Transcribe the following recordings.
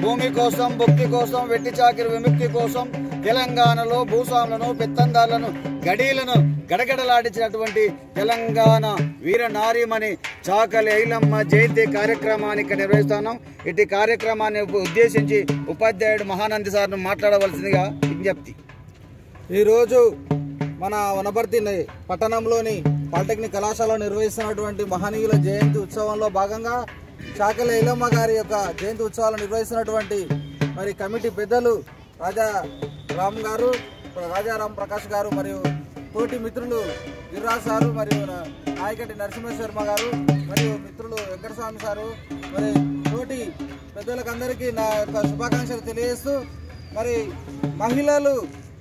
భూమి కోసం భక్తి కోసం వెట్టి చాకిరి విముక్తి కోసం తెలంగాణలో భూస్వాములను పెత్తందారులను గడీలను గడగడలాడించినటువంటి తెలంగాణ వీర నారీమణి చాకలి ఐలమ్మ జయంతి కార్యక్రమాన్ని ఇక్కడ నిర్వహిస్తున్నాం ఇటు కార్యక్రమాన్ని ఉద్దేశించి ఉపాధ్యాయుడు మహానంది సార్ను మాట్లాడవలసిందిగా విజ్ఞప్తి ఈరోజు మన వనపర్తి ని- పట్టణంలోని పాలిటెక్నిక్ కళాశాలలో నిర్వహిస్తున్నటువంటి మహనీయుల జయంతి ఉత్సవంలో భాగంగా చాకల ఇలమ్మ గారి యొక్క జయంతి ఉత్సవాలు నిర్వహిస్తున్నటువంటి మరి కమిటీ పెద్దలు రాజా రామ్ గారు రాజారాం ప్రకాష్ గారు మరియు తోటి మిత్రులు గిరిరాజ్ సారు మరియు నా- నాయకటి నరసింహ శర్మ గారు మరియు మిత్రులు వెంకటస్వామి సారు మరి తోటి పెద్దలకు అందరికీ నా యొక్క శుభాకాంక్షలు తెలియజేస్తూ మరి మహిళలు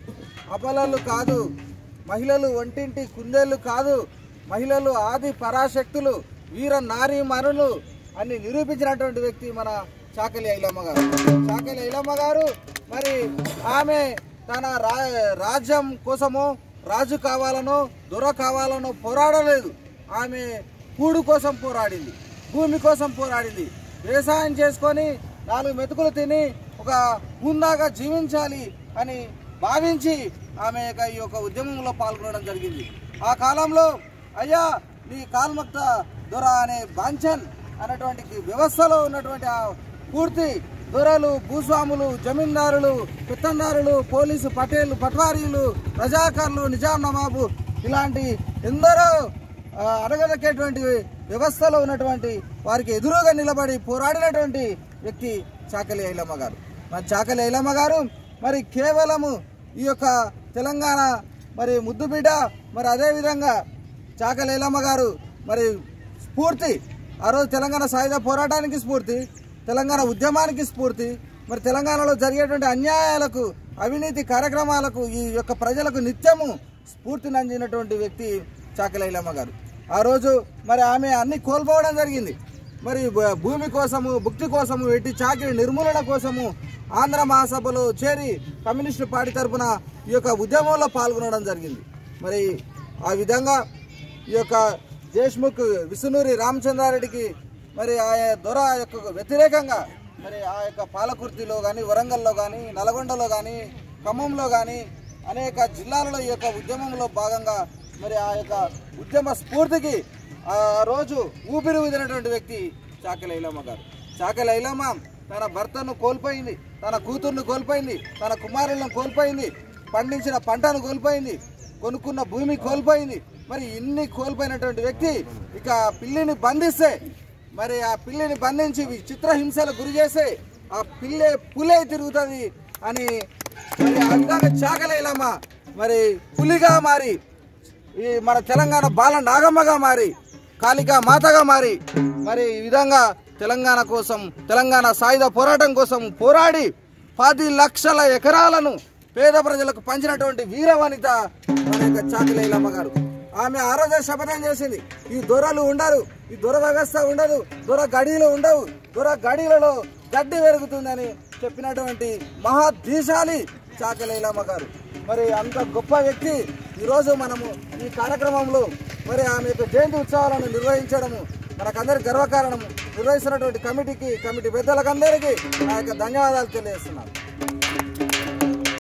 అబలలు కాదు మహిళలు ఒంటింటి కుందేళ్ళు కాదు మహిళలు ఆది పరాశక్తులు వీర నారీ మరులు అని నిరూపించినటువంటి వ్యక్తి మన చాకలి ఐలమ్మ గారు చాకలి ఐలమ్మ గారు మరి ఆమె తన రా రాజ్యం కోసమో రాజు కావాలనో దొర కావాలనో పోరాడలేదు ఆమె కూడు కోసం పోరాడింది భూమి కోసం పోరాడింది వ్యవసాయం చేసుకొని నాలుగు మెతుకులు తిని ఒక హుందాగా జీవించాలి అని భావించి ఆమె యొక్క ఈ యొక్క ఉద్యమంలో పాల్గొనడం జరిగింది ఆ కాలంలో అయ్యా నీ కాల్మక్త దొర అనే బాంఛన్ అనేటువంటి వ్యవస్థలో ఉన్నటువంటి ఆ పూర్తి దొరలు భూస్వాములు జమీందారులు పెత్తందారులు పోలీసు పటేళ్లు పట్వారీలు రజాకారులు నిజాం నవాబు ఇలాంటి ఎందరో ఆ, అడగదక్కేటువంటి వ్యవస్థలో ఉన్నటువంటి వారికి ఎదురుగా నిలబడి పోరాడినటువంటి వ్యక్తి చాకలి ఐలమ్మ గారు మరి చాకలి ఐలమ్మ గారు మరి కేవలము ఈ యొక్క తెలంగాణ మరి ముద్దుబిడ్డ మరి అదేవిధంగా చాకలి ఐలమ్మ గారు మరి స్ఫూర్తి ఆ రోజు తెలంగాణ సాయుధ పోరాటానికి స్ఫూర్తి తెలంగాణ ఉద్యమానికి స్ఫూర్తి మరి తెలంగాణలో జరిగేటువంటి అన్యాయాలకు అవినీతి కార్యక్రమాలకు ఈ యొక్క ప్రజలకు నిత్యము స్ఫూర్తిని అందినటువంటి వ్యక్తి చాకలైలమ్మ గారు ఆ రోజు మరి ఆమె అన్ని కోల్పోవడం జరిగింది మరి భూ- భూమి కోసము భుక్తి కోసము ఎట్టి చాకిరి నిర్మూలన కోసము ఆంధ్ర మహాసభలో చేరి కమ్యూనిస్టు పార్టీ తరఫున ఈ యొక్క ఉద్యమంలో పాల్గొనడం జరిగింది మరి ఆ విధంగా ఈ యొక్క దేశ్ముఖ్ విష్ణునూరి రామచంద్రారెడ్డికి మరి ఆ దొర యొక్క వ్యతిరేకంగా మరి ఆ యొక్క పాలకుర్తిలో కానీ వరంగల్లో కానీ నల్గొండలో కానీ ఖమ్మంలో కానీ అనేక జిల్లాలలో ఈ యొక్క ఉద్యమంలో భాగంగా మరి ఆ యొక్క ఉద్యమ స్ఫూర్తికి ఆ రోజు ఊపిరి ఊదినటువంటి వ్యక్తి చాకలి ఐలమ్మ గారు చాకలి ఐలమ్మ తన భర్తను కోల్పోయింది తన కూతుర్ను కోల్పోయింది తన కుమారులను కోల్పోయింది పండించిన పంటను కోల్పోయింది కొనుక్కున్న భూమి కోల్పోయింది మరి ఇన్ని కోల్పోయినటువంటి వ్యక్తి ఇక ఆ పిల్లిని బంధిస్తే మరి ఆ పిల్లిని బంధించి చిత్రహింసలకు గురి చేస్తే ఆ పిల్లే పులే తిరుగుతుంది అని మరి ఆ విధంగా చాకలేలమ్మ మరి పులిగా మారి ఈ మన తెలంగాణ బాల నాగమ్మగా మారి కాళికా మాతగా మారి మరి ఈ విధంగా తెలంగాణ కోసం తెలంగాణ సాయుధ పోరాటం కోసం పోరాడి పది లక్షల ఎకరాలను పేద ప్రజలకు పంచినటువంటి వీర వనిత మన యొక్క చాకిలైలమ్మ గారు ఆమె ఆ రోజే శపథం చేసింది ఈ దొరలు ఉండరు ఈ దొర వ్యవస్థ ఉండదు దొర గడీలు ఉండవు దొర గడీలలో గడ్డి పెరుగుతుందని చెప్పినటువంటి మహాధీశాలి చాకలైలమ్మ గారు మరి అంత గొప్ప వ్యక్తి ఈరోజు మనము ఈ కార్యక్రమంలో మరి ఆమె యొక్క జయంతి ఉత్సవాలను నిర్వహించడము మనకందరి గర్వకారణము నిర్వహిస్తున్నటువంటి కమిటీకి కమిటీ పెద్దలకందరికీ నా యొక్క ధన్యవాదాలు తెలియజేస్తున్నాను